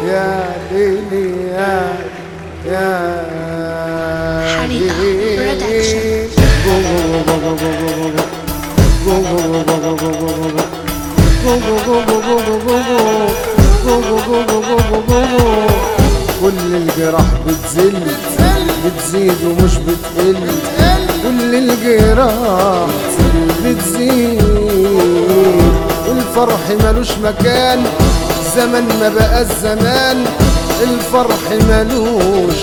يا ليلي يا يا حريقة ليلي. كل الجراح بتزل بتزيد ومش بتقل كل الجراح بتزيد والفرح ملوش مكان زمن ما بقى الزمان الفرح ملوش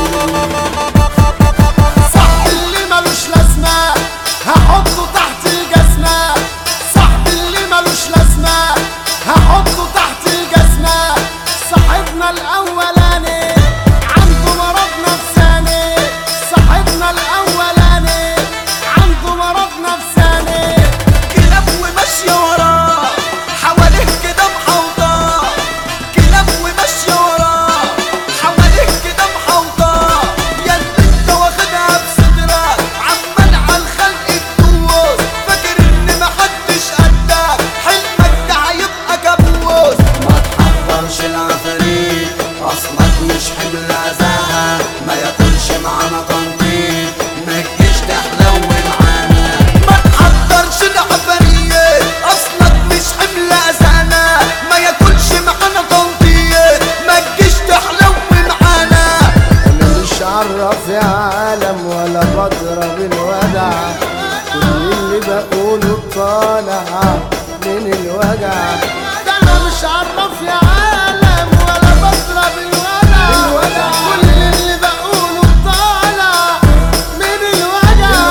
صاحب اللي ملوش لازمة هحطه تحت الجزمة صاحب اللي ملوش لازمة هحطه تحت الجزمة صاحبنا الأولاني عنده مرض نفساني صاحبنا الأولاني عنده مرض نفساني كلاب وماشية وراه حواليه كده محوطاه كلاب وماشية وراه حواليه كده محوطاه يا اللي انت واخدها بصدرك عمال على الخلق تدوس فاكر ان محدش قدك حلمك ده هيبقى كابوس ما تحضرش العفاريت اصلك مش حمل عزاها ما ياكلش معانا تنطيط ما تجيش تحلو معانا ما تحضرش العفاريت اصلك مش حمل اذانا ما ياكلش معانا تنطيط ما تجيش تحلو معانا انا مش عرف يا عالم ولا بضرب الودع كل اللي بقوله طالع من الوجع ده انا مش عرف يا عالم ولا بضرب الودع الودع. كل اللي بقوله طالع من الوجع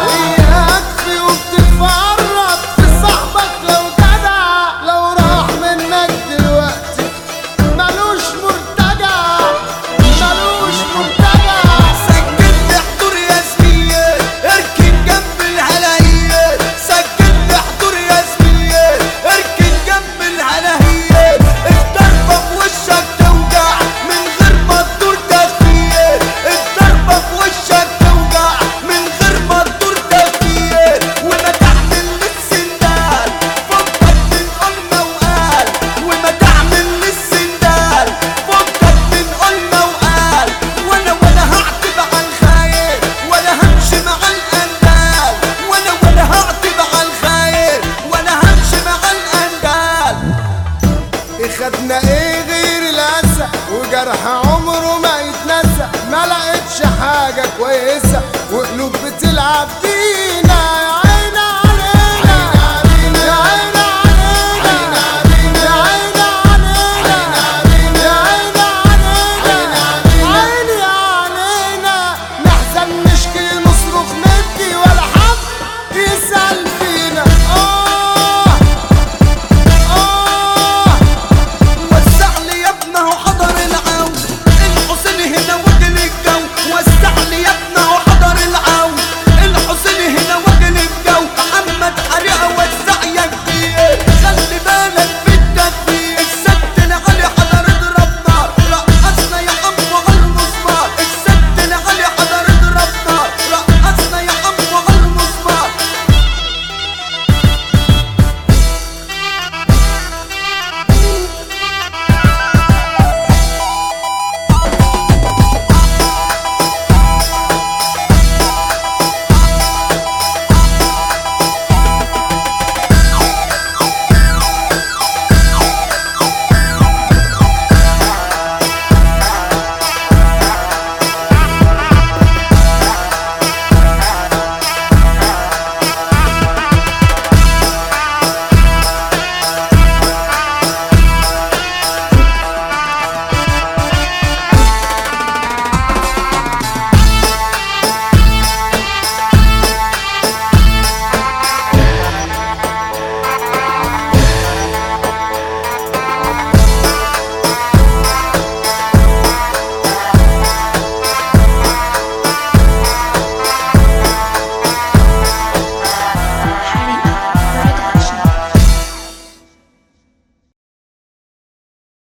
ويكفي وبتتفرج في صاحبك لو جدع لو راح منك دلوقتي ملوش مرتجع ملوش مرتجع سجل لي حضور يا زميل اركن جنب الهلاهيل سجل لي حضور يا زميل اركن جنب الهلاهيل الضربة في وشك توجع من غير ما تدور تفكير الضربة في وشك توجع من غير ما تدور تفكير وما تعمل للسندال فكك من قلنا وقال وما تعمل للسندال فكك من قلنا وقال وانا ولا هعتب على الخاير ولا همشي مع الاندال وانا ولا هعتب على الخاير ولا همشي مع الاندال خدنا ايه غير الاسى وجرح عمره ما يتنسى ما لقيتش حاجه كويسه وقلوب بتلعب